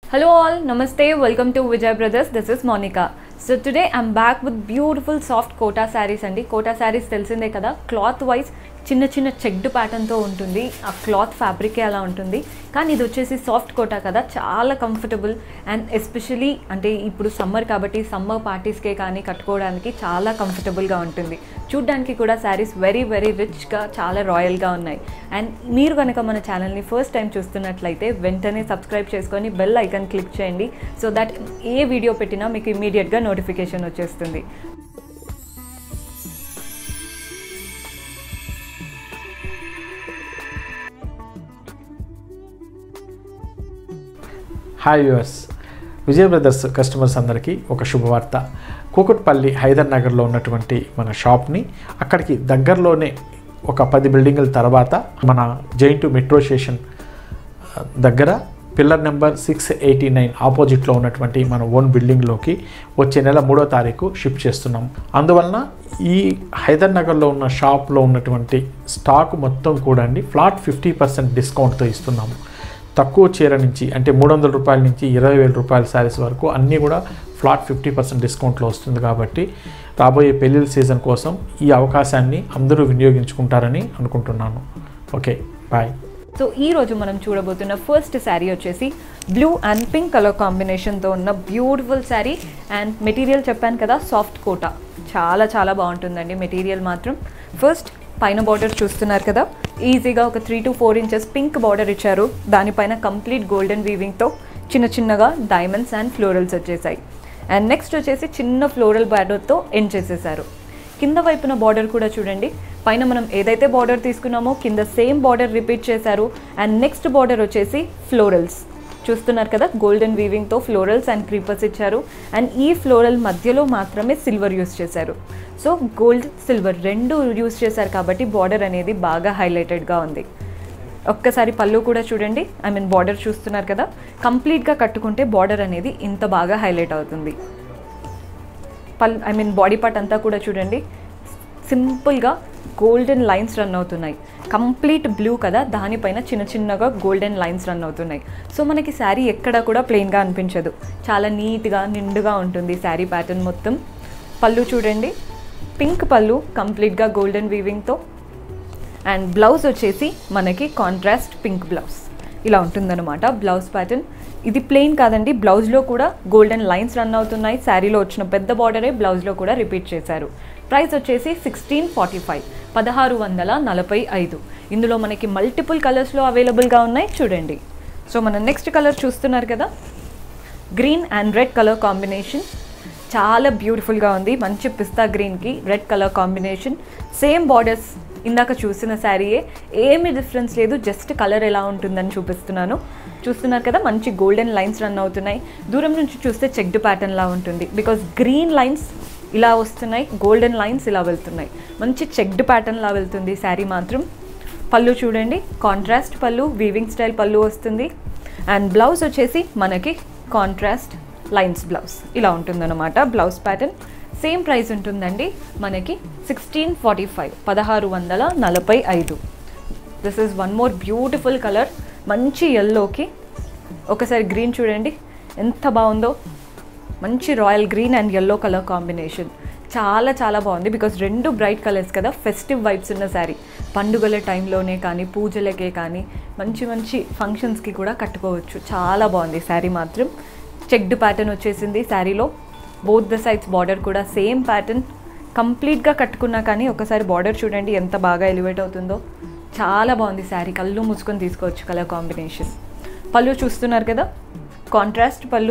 Hello all, namaste, welcome to Vijay Brothers. This is Monica. So today I'm back with beautiful soft Kota saris అండి కోటా శారీస్ తెలిసిందే కదా cloth wise చిన్న చిన్న checked ప్యాటర్న్తో ఉంటుంది ఆ క్లాత్ ఫ్యాబ్రికే అలా ఉంటుంది కానీ ఇది వచ్చేసి సాఫ్ట్ కోటా కదా చాలా కంఫర్టబుల్ అండ్ ఎస్పెషలీ అంటే ఇప్పుడు సమ్మర్ కాబట్టి సమ్మర్ పార్టీస్కే కానీ కట్టుకోవడానికి చాలా కంఫర్టబుల్గా ఉంటుంది చూడ్డానికి కూడా శారీస్ వెరీ వెరీ రిచ్గా చాలా రాయల్గా ఉన్నాయి అండ్ మీరు కనుక మన ఛానల్ని ఫస్ట్ టైం చూస్తున్నట్లయితే వెంటనే సబ్స్క్రైబ్ చేసుకొని బెల్ ఐకాన్ క్లిక్ చేయండి సో దట్ ఏ వీడియో పెట్టినా మీకు ఇమీడియట్గా నోటిఫికేషన్ వచ్చేస్తుంది hi viewers Vijaya Brothers customers అందరికీ ఒక శుభవార్త కూకట్పల్లి హైదర్ నగర్లో ఉన్నటువంటి మన షాప్ని అక్కడికి దగ్గరలోనే ఒక పది బిల్డింగుల తర్వాత మన జైంట్ మెట్రో స్టేషన్ ఆ, దగ్గర pillar number six eighty nine ఆపోజిట్లో ఉన్నటువంటి మన ఓన్ బిల్డింగ్లోకి వచ్చే నెల మూడో తారీఖు షిఫ్ట్ చేస్తున్నాం అందువలన ఈ హైదర్ నగర్లో ఉన్న షాప్లో ఉన్నటువంటి స్టాక్ మొత్తం కూడా అండి ఫ్లాట్ ఫిఫ్టీ పర్సెంట్ డిస్కౌంట్తో ఇస్తున్నాము తక్కువ చీర నుంచి అంటే మూడు వందల రూపాయల నుంచి ఇరవై వేల రూపాయల శారీస్ వరకు అన్నీ కూడా ఫ్లాట్ ఫిఫ్టీ పర్సెంట్ డిస్కౌంట్లో వస్తుంది కాబట్టి రాబోయే పెళ్ళిళ్ళ సీజన్ కోసం ఈ అవకాశాన్ని అందరూ వినియోగించుకుంటారని అనుకుంటున్నాను ఓకే బాయ్ సో ఈ రోజు మనం చూడబోతున్న ఫస్ట్ శారీ వచ్చేసి బ్లూ అండ్ పింక్ కలర్ కాంబినేషన్తో ఉన్న బ్యూటిఫుల్ శారీ అండ్ మెటీరియల్ చెప్పాను కదా సాఫ్ట్ కోటా చాలా చాలా బాగుంటుందండి మెటీరియల్ మాత్రం ఫస్ట్ పైన బార్డర్ చూస్తున్నారు కదా ఈజీగా ఒక three to four inches pink border ఇచ్చారు దానిపైన కంప్లీట్ గోల్డెన్ వీవింగ్తో చిన్న చిన్నగా డైమండ్స్ అండ్ ఫ్లోరల్స్ వచ్చేసాయి అండ్ నెక్స్ట్ వచ్చేసి చిన్న ఫ్లోరల్ బార్డర్తో ఎండ్ చేసేసారు కింద వైపున బార్డర్ కూడా చూడండి పైన మనం ఏదైతే బార్డర్ తీసుకున్నామో కింద సేమ్ బార్డర్ రిపీట్ చేశారు అండ్ నెక్స్ట్ బార్డర్ వచ్చేసి ఫ్లోరల్స్ చూస్తున్నారు కదా గోల్డెన్ వీవింగ్తో ఫ్లోరల్స్ అండ్ క్రీపర్స్ ఇచ్చారు అండ్ ఈ ఫ్లోరల్ మధ్యలో మాత్రమే సిల్వర్ యూస్ చేశారు సో గోల్డ్ సిల్వర్ రెండు యూస్ చేశారు కాబట్టి బార్డర్ అనేది బాగా హైలైటెడ్గా ఉంది ఒక్కసారి పళ్ళు కూడా చూడండి ఐ మీన్ బార్డర్ చూస్తున్నారు కదా కంప్లీట్గా కట్టుకుంటే బార్డర్ అనేది ఇంత బాగా హైలైట్ అవుతుంది పల్ ఐ మీన్ బాడీ పార్ట్ అంతా కూడా చూడండి సింపుల్గా గోల్డెన్ లైన్స్ రన్ అవుతున్నాయి కంప్లీట్ బ్లూ కదా దానిపైన చిన్న చిన్నగా గోల్డెన్ లైన్స్ రన్ అవుతున్నాయి సో మనకి శారీ ఎక్కడ కూడా ప్లెయిన్గా అనిపించదు చాలా నీట్గా నిండుగా ఉంటుంది శారీ ప్యాటర్న్ మొత్తం పళ్ళు చూడండి పింక్ పళ్ళు కంప్లీట్గా గోల్డెన్ వీవింగ్తో అండ్ బ్లౌజ్ వచ్చేసి మనకి కాంట్రాస్ట్ పింక్ బ్లౌజ్ ఇలా ఉంటుందన్నమాట బ్లౌజ్ ప్యాటర్న్ ఇది ప్లెయిన్ కాదండి బ్లౌజ్లో కూడా గోల్డెన్ లైన్స్ రన్ అవుతున్నాయి శారీలో వచ్చిన పెద్ద బార్డరే బ్లౌజ్లో కూడా రిపీట్ చేశారు ప్రైస్ వచ్చేసి సిక్స్టీన్ ఫార్టీ ఫైవ్ పదహారు వందల నలభై ఐదు ఇందులో మనకి మల్టిపుల్ కలర్స్లో అవైలబుల్గా ఉన్నాయి చూడండి సో మనం నెక్స్ట్ కలర్ చూస్తున్నారు కదా green and red colour combination చాలా బ్యూటిఫుల్గా ఉంది మంచి పిస్తా గ్రీన్కి red colour combination same borders ఇందాక చూసిన శారీయే ఏమి డిఫరెన్స్ లేదు జస్ట్ కలర్ ఎలా ఉంటుందని చూపిస్తున్నాను చూస్తున్నారు కదా మంచి గోల్డెన్ లైన్స్ రన్ అవుతున్నాయి దూరం నుంచి చూస్తే చెక్డ్ ప్యాటర్న్ లా ఉంటుంది బికాస్ గ్రీన్ లైన్స్ ఇలా వస్తున్నాయి గోల్డెన్ లైన్స్ ఇలా వెళ్తున్నాయి మంచి చెక్డ్ ప్యాటర్న్ లా వెళ్తుంది శారీ మాత్రం పళ్ళు చూడండి కాంట్రాస్ట్ పళ్ళు వీవింగ్ స్టైల్ పళ్ళు వస్తుంది అండ్ బ్లౌజ్ వచ్చేసి మనకి కాంట్రాస్ట్ లైన్స్ బ్లౌజ్ ఇలా ఉంటుందన్నమాట బ్లౌజ్ ప్యాటర్న్ సేమ్ ప్రైస్ ఉంటుందండి మనకి సిక్స్టీన్ ఫార్టీ ఫైవ్ పదహారు వందల నలభై ఐదు this is one more beautiful colour మంచి ఎల్లోకి ఒకసారి గ్రీన్ చూడండి ఎంత బాగుందో మంచి royal green and yellow colour combination చాలా చాలా బాగుంది బికాస్ రెండు బ్రైట్ కలర్స్ కదా ఫెస్టివ్ వైబ్స్ ఉన్న శారీ పండుగల టైంలోనే కానీ పూజలకే కానీ మంచి మంచి ఫంక్షన్స్కి కూడా కట్టుకోవచ్చు చాలా బాగుంది శారీ మాత్రం చెక్డ్ ప్యాటర్న్ వచ్చేసింది శారీలో బోత్ ద సైడ్స్ బార్డర్ కూడా సేమ్ ప్యాటర్న్ కంప్లీట్గా కట్టుకున్నా కానీ ఒకసారి బార్డర్ చూడండి ఎంత బాగా ఎలివేట్ అవుతుందో చాలా బాగుంది శారీ కళ్ళు మూసుకొని తీసుకోవచ్చు కలర్ కాంబినేషన్ పళ్ళు చూస్తున్నారు కదా కాంట్రాస్ట్ పళ్ళు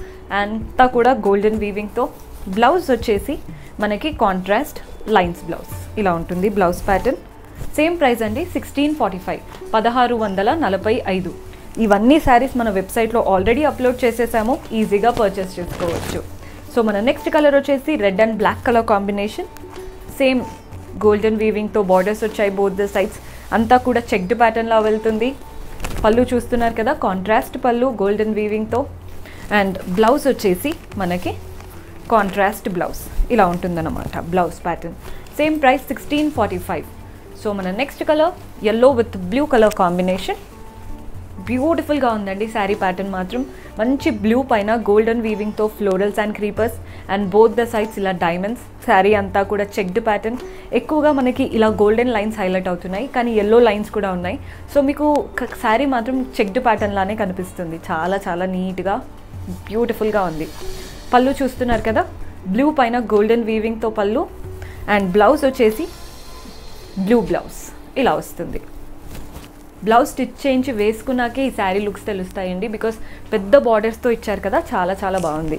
అంతా కూడా గోల్డెన్ వీవింగ్తో బ్లౌజ్ వచ్చేసి మనకి కాంట్రాస్ట్ లైన్స్ బ్లౌజ్ ఇలా ఉంటుంది బ్లౌజ్ ప్యాటర్న్ సేమ్ ప్రైస్ అండి సిక్స్టీన్ ఫార్టీ ఫైవ్ పదహారు వందల నలభై ఐదు ఇవన్నీ శారీస్ మన వెబ్సైట్లో ఆల్రెడీ అప్లోడ్ చేసేసాము ఈజీగా పర్చేస్ చేసుకోవచ్చు సో మన నెక్స్ట్ కలర్ వచ్చేసి red and black colour combination same golden వీవింగ్తో బార్డర్స్ వచ్చాయి బోత్ ద సైడ్స్ అంతా కూడా చెక్డ్ ప్యాటర్న్లా వెళ్తుంది పళ్ళు చూస్తున్నారు కదా కాంట్రాస్ట్ పళ్ళు గోల్డెన్ వీవింగ్తో అండ్ బ్లౌజ్ వచ్చేసి మనకి కాంట్రాస్ట్ బ్లౌజ్ ఇలా ఉంటుందన్నమాట blouse pattern same price sixteen forty five so మన next colour yellow with blue colour combination బ్యూటిఫుల్గా ఉందండి శారీ ప్యాటర్న్ మాత్రం మంచి బ్లూ పైన గోల్డెన్ వీవింగ్తో florals and creepers and both the sides ఇలా డైమండ్స్ శారీ అంతా కూడా చెక్డ్ ప్యాటర్న్ ఎక్కువగా మనకి ఇలా గోల్డెన్ లైన్స్ హైలైట్ అవుతున్నాయి కానీ ఎల్లో లైన్స్ కూడా ఉన్నాయి సో మీకు శారీ మాత్రం చెక్డ్ ప్యాటర్న్ లానే కనిపిస్తుంది చాలా చాలా నీట్గా బ్యూటిఫుల్గా ఉంది పళ్ళు చూస్తున్నారు కదా బ్లూ పైన గోల్డెన్ వీవింగ్తో పళ్ళు అండ్ బ్లౌజ్ వచ్చేసి బ్లూ బ్లౌజ్ ఇలా వస్తుంది బ్లౌజ్ స్టిచ్ చేయించి వేసుకున్నాకే ఈ శారీ లుక్స్ తెలుస్తాయండి బికాస్ పెద్ద బార్డర్స్తో ఇచ్చారు కదా చాలా చాలా బాగుంది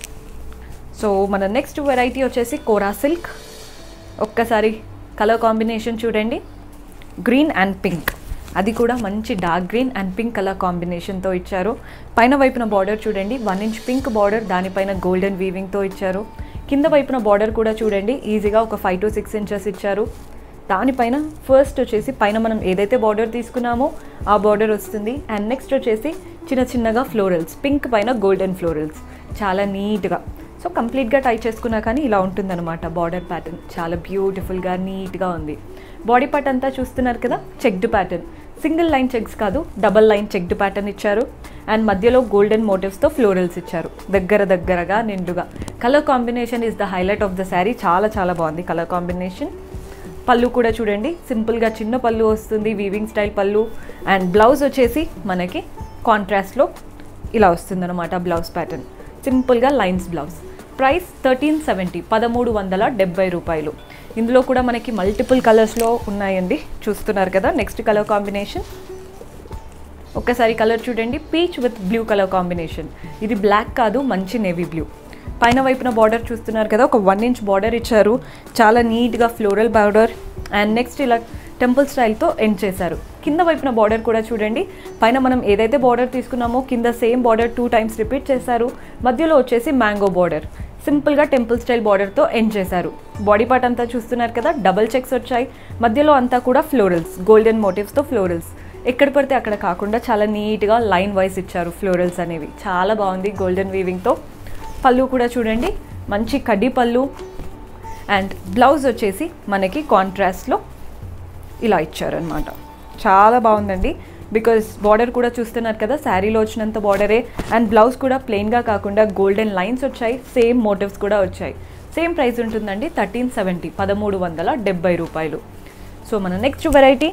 సో మన నెక్స్ట్ వెరైటీ వచ్చేసి కోరా సిల్క్ ఒక్కసారి కలర్ కాంబినేషన్ చూడండి గ్రీన్ అండ్ పింక్ అది కూడా మంచి dark green and pink colour కాంబినేషన్తో ఇచ్చారు పైన వైపున బార్డర్ చూడండి వన్ ఇంచ్ పింక్ బార్డర్ దానిపైన గోల్డెన్ వీవింగ్తో ఇచ్చారు కింద వైపున బార్డర్ కూడా చూడండి ఈజీగా ఒక ఫైవ్ టు సిక్స్ ఇంచెస్ ఇచ్చారు దానిపైన ఫస్ట్ వచ్చేసి పైన మనం ఏదైతే బార్డర్ తీసుకున్నామో ఆ బార్డర్ వస్తుంది అండ్ నెక్స్ట్ వచ్చేసి చిన్న చిన్నగా ఫ్లోరల్స్ పింక్ పైన గోల్డెన్ ఫ్లోరల్స్ చాలా నీట్గా సో కంప్లీట్గా టై చేసుకున్నా కానీ ఇలా ఉంటుందన్నమాట బార్డర్ ప్యాటర్న్ చాలా బ్యూటిఫుల్గా నీట్గా ఉంది బాడీ పార్ట్ అంతా చూస్తున్నారు కదా checked pattern single line checks కాదు డబల్ లైన్ చెక్డ్ ప్యాటర్న్ ఇచ్చారు అండ్ మధ్యలో గోల్డెన్ మోటివ్స్తో ఫ్లోరల్స్ ఇచ్చారు దగ్గర దగ్గరగా నిండుగా colour combination is the highlight of the sari చాలా చాలా బాగుంది కలర్ కాంబినేషన్ పళ్ళు కూడా చూడండి సింపుల్గా చిన్న పళ్ళు వస్తుంది వీవింగ్ స్టైల్ పళ్ళు అండ్ బ్లౌజ్ వచ్చేసి మనకి కాంట్రాస్ట్లో ఇలా వస్తుంది అనమాట బ్లౌజ్ ప్యాటర్న్ సింపుల్గా lines blouse price thirteen seventy పదమూడు వందల డెబ్బై రూపాయలు ఇందులో కూడా మనకి మల్టిపుల్ కలర్స్లో ఉన్నాయండి చూస్తున్నారు కదా నెక్స్ట్ కలర్ కాంబినేషన్ ఒక్కసారి కలర్ చూడండి peach with blue colour combination ఇది బ్లాక్ కాదు మంచి నేవీ బ్లూ పైన వైపున బార్డర్ చూస్తున్నారు కదా ఒక వన్ ఇంచ్ బార్డర్ ఇచ్చారు చాలా నీట్గా ఫ్లోరల్ బార్డర్ అండ్ నెక్స్ట్ ఇలా టెంపుల్ స్టైల్తో ఎండ్ చేశారు కింద వైపున బార్డర్ కూడా చూడండి పైన మనం ఏదైతే బార్డర్ తీసుకున్నామో కింద same border two times repeat చేశారు మధ్యలో వచ్చేసి మ్యాంగో బార్డర్ సింపుల్గా టెంపుల్ స్టైల్ బార్డర్తో ఎండ్ చేశారు బాడీ పార్ట్ అంతా చూస్తున్నారు కదా డబల్ చెక్స్ వచ్చాయి మధ్యలో అంతా కూడా ఫ్లోరల్స్ గోల్డెన్ మోటివ్స్తో ఫ్లోరల్స్ ఎక్కడ పడితే అక్కడ కాకుండా చాలా నీట్గా లైన్ వైజ్ ఇచ్చారు ఫ్లోరల్స్ అనేవి చాలా బాగుంది గోల్డెన్ వీవింగ్తో పళ్ళు కూడా చూడండి మంచి కడ్డీ పళ్ళు అండ్ బ్లౌజ్ వచ్చేసి మనకి కాంట్రాస్ట్లో ఇలా ఇచ్చారనమాట చాలా బాగుందండి బికాజ్ బార్డర్ కూడా చూస్తున్నారు కదా శారీలో వచ్చినంత బార్డరే అండ్ బ్లౌజ్ కూడా ప్లెయిన్గా కాకుండా గోల్డెన్ లైన్స్ వచ్చాయి సేమ్ మోటివ్స్ కూడా వచ్చాయి సేమ్ ప్రైస్ ఉంటుందండి థర్టీన్ సెవెంటీ పదమూడు వందల డెబ్బై రూపాయలు సో మన నెక్స్ట్ వెరైటీ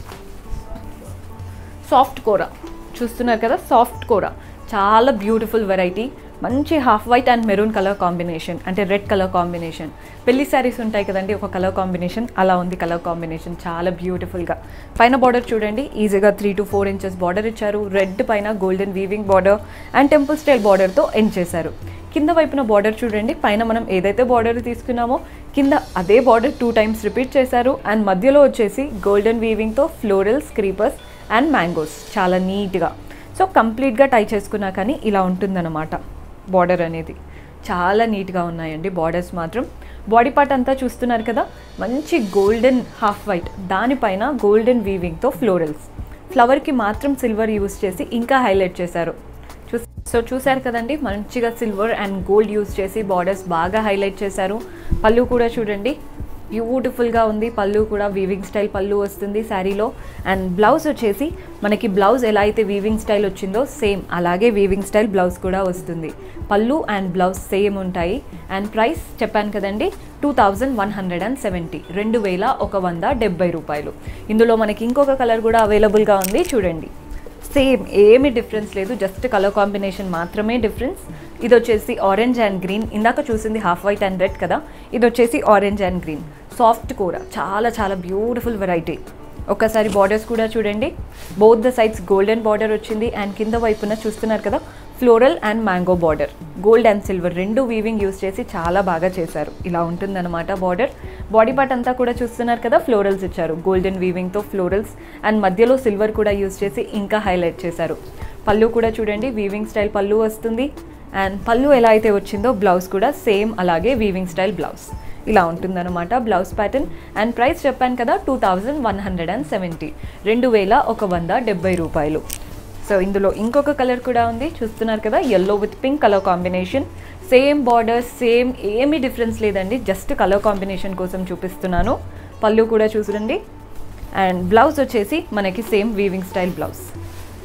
సాఫ్ట్ కూర చూస్తున్నారు కదా సాఫ్ట్ కూర చాలా బ్యూటిఫుల్ వెరైటీ మంచి half white and maroon colour combination అంటే రెడ్ కలర్ కాంబినేషన్ పెళ్లి శారీస్ ఉంటాయి కదండి ఒక కలర్ కాంబినేషన్ అలా ఉంది కలర్ కాంబినేషన్ చాలా బ్యూటిఫుల్గా పైన బార్డర్ చూడండి ఈజీగా three to four inches border ఇచ్చారు రెడ్ పైన golden weaving border and temple style బార్డర్తో ఎండ్ చేశారు కింద వైపున బార్డర్ చూడండి పైన మనం ఏదైతే బార్డర్ తీసుకున్నామో కింద అదే బార్డర్ టూ టైమ్స్ రిపీట్ చేశారు అండ్ మధ్యలో వచ్చేసి గోల్డెన్ వీవింగ్తో ఫ్లోరల్స్ క్రీపర్స్ అండ్ మ్యాంగోస్ చాలా నీట్గా సో కంప్లీట్గా టై చేసుకున్నా కానీ ఇలా ఉంటుందన్నమాట బార్డర్ అనేది చాలా నీట్గా ఉన్నాయండి బార్డర్స్ మాత్రం బాడీ పార్ట్ అంతా చూస్తున్నారు కదా మంచి గోల్డెన్ హాఫ్ వైట్ దానిపైన గోల్డెన్ వీవింగ్తో ఫ్లోరల్స్ ఫ్లవర్కి మాత్రం సిల్వర్ యూస్ చేసి ఇంకా హైలైట్ చేశారు చూ సో చూశారు కదండి మంచిగా సిల్వర్ అండ్ గోల్డ్ యూస్ చేసి బార్డర్స్ బాగా హైలైట్ చేశారు పళ్ళు కూడా చూడండి బ్యూటిఫుల్గా ఉంది పళ్ళు కూడా వీవింగ్ స్టైల్ పళ్ళు వస్తుంది శారీలో అండ్ బ్లౌజ్ వచ్చేసి మనకి బ్లౌజ్ ఎలా అయితే వీవింగ్ స్టైల్ వచ్చిందో సేమ్ అలాగే వీవింగ్ స్టైల్ బ్లౌజ్ కూడా వస్తుంది పళ్ళు అండ్ బ్లౌజ్ సేమ్ ఉంటాయి అండ్ ప్రైస్ చెప్పాను కదండి two thousand one hundred and seventy రెండు వేల ఒక వంద డెబ్బై రూపాయలు ఇందులో మనకి ఇంకొక కలర్ కూడా అవైలబుల్గా ఉంది చూడండి సేమ్ ఏమి డిఫరెన్స్ లేదు జస్ట్ కలర్ కాంబినేషన్ మాత్రమే డిఫరెన్స్ ఇది వచ్చేసి ఆరెంజ్ అండ్ గ్రీన్ ఇందాక చూసింది హాఫ్ వైట్ అండ్ రెడ్ కదా ఇది వచ్చేసి ఆరెంజ్ అండ్ గ్రీన్ సాఫ్ట్ కూర చాలా చాలా బ్యూటిఫుల్ వెరైటీ ఒక్కసారి బార్డర్స్ కూడా చూడండి both the sides golden border వచ్చింది అండ్ కింద వైపున చూస్తున్నారు కదా floral and mango border gold and silver రెండు వీవింగ్ యూస్ చేసి చాలా బాగా చేశారు ఇలా ఉంటుందన్నమాట బార్డర్ బాడీ పార్ట్ అంతా కూడా చూస్తున్నారు కదా ఫ్లోరల్స్ ఇచ్చారు గోల్డెన్ వీవింగ్తో ఫ్లోరల్స్ అండ్ మధ్యలో సిల్వర్ కూడా యూస్ చేసి ఇంకా హైలైట్ చేశారు పళ్ళు కూడా చూడండి వీవింగ్ స్టైల్ పళ్ళు వస్తుంది అండ్ పళ్ళు ఎలా అయితే వచ్చిందో బ్లౌజ్ కూడా సేమ్ అలాగే వీవింగ్ స్టైల్ బ్లౌజ్ ఇలా ఉంటుందన్నమాట బ్లౌజ్ ప్యాటర్న్ అండ్ ప్రైస్ చెప్పాను కదా two thousand one hundred and seventy రెండు వేల ఒక వంద డెబ్బై రూపాయలు సో ఇందులో ఇంకొక కలర్ కూడా ఉంది చూస్తున్నారు కదా yellow with pink colour combination same border same ఏమీ డిఫరెన్స్ లేదండి జస్ట్ కలర్ కాంబినేషన్ కోసం చూపిస్తున్నాను పళ్ళు కూడా చూడండి అండ్ బ్లౌజ్ వచ్చేసి మనకి సేమ్ వీవింగ్ స్టైల్ బ్లౌజ్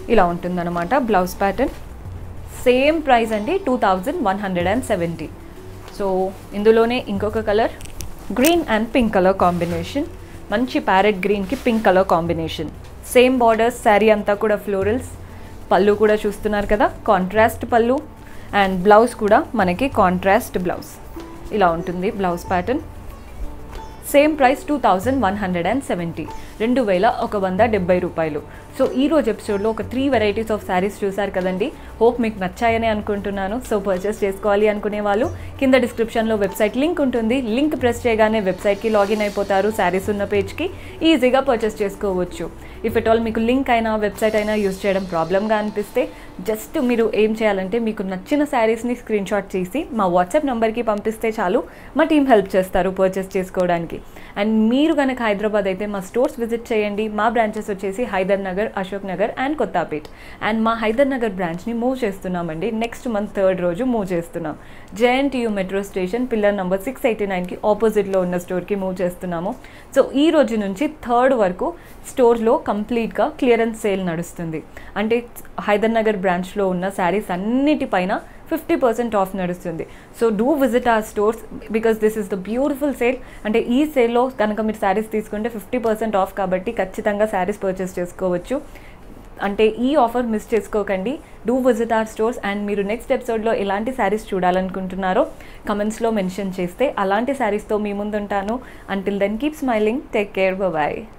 ఇలా ఉంటుందన్నమాట బ్లౌజ్ ప్యాటర్న్ సేమ్ ప్రైస్ అండి two thousand one hundred and seventy so ఇందులోనే ఇంకొక colour green and pink colour combination మంచి ప్యారెట్ గ్రీన్కి pink colour combination same borders sari అంతా కూడా ఫ్లోరల్స్ పళ్ళు కూడా చూస్తున్నారు కదా కాంట్రాస్ట్ పళ్ళు అండ్ బ్లౌజ్ కూడా మనకి కాంట్రాస్ట్ బ్లౌజ్ ఇలా ఉంటుంది blouse pattern same price two thousand one hundred and seventy రెండు వేల ఒక వంద డెబ్బై రూపాయలు సో ఈ రోజు ఎపిసోడ్లో ఒక త్రీ వెరైటీస్ ఆఫ్ శారీస్ చూసారు కదండి హోప్ మీకు నచ్చాయని అనుకుంటున్నాను సో పర్చేస్ చేసుకోవాలి అనుకునే వాళ్ళు కింద డిస్క్రిప్షన్లో వెబ్సైట్ లింక్ ఉంటుంది లింక్ ప్రెస్ చేయగానే వెబ్సైట్కి లాగిన్ అయిపోతారు శారీస్ ఉన్న పేజ్కి ఈజీగా పర్చేస్ చేసుకోవచ్చు ఇఫ్ ఎట్ ఆల్ మీకు లింక్ అయినా వెబ్సైట్ అయినా యూస్ చేయడం ప్రాబ్లమ్గా అనిపిస్తే జస్ట్ మీరు ఏం చేయాలంటే మీకు నచ్చిన శారీస్ని స్క్రీన్ షాట్ చేసి మా వాట్సాప్ నెంబర్కి పంపిస్తే చాలు మా టీం హెల్ప్ చేస్తారు పర్చేస్ చేసుకోవడానికి అండ్ మీరు కనుక హైదరాబాద్ అయితే మా స్టోర్స్ విజిట్ చేయండి మా బ్రాంచెస్ వచ్చేసి హైదర్ నగర్ అశోక్ నగర్ అండ్ కొత్తాపేట్ అండ్ మా హైదర్ నగర్ బ్రాంచ్ని మూవ్ చేస్తున్నామండి నెక్స్ట్ మంత్ థర్డ్ రోజు మూవ్ చేస్తున్నాం JNTU metro station pillar number six eighty నైన్కి ఆపోజిట్లో ఉన్న స్టోర్కి మూవ్ చేస్తున్నాము సో ఈ రోజు నుంచి థర్డ్ వరకు స్టోర్లో కంప్లీట్గా క్లియరెన్స్ సేల్ నడుస్తుంది అంటే హైదర్ నగర్ బ్రాంచ్లో ఉన్న శారీస్ అన్నిటిపైన ఫిఫ్టీ పర్సెంట్ ఆఫ్ నడుస్తుంది so do visit our stores because this is the beautiful sale అంటే ఈ సేల్లో కనుక మీరు శారీస్ తీసుకుంటే ఫిఫ్టీ పర్సెంట్ ఆఫ్ కాబట్టి ఖచ్చితంగా శారీస్ పర్చేస్ చేసుకోవచ్చు అంటే ఈ ఆఫర్ మిస్ చేసుకోకండి do visit our stores and మీరు నెక్స్ట్ ఎపిసోడ్లో ఎలాంటి శారీస్ చూడాలనుకుంటున్నారో కమెంట్స్లో మెన్షన్ చేస్తే అలాంటి శారీస్తో మీ ముందుంటాను until then keep smiling take care bye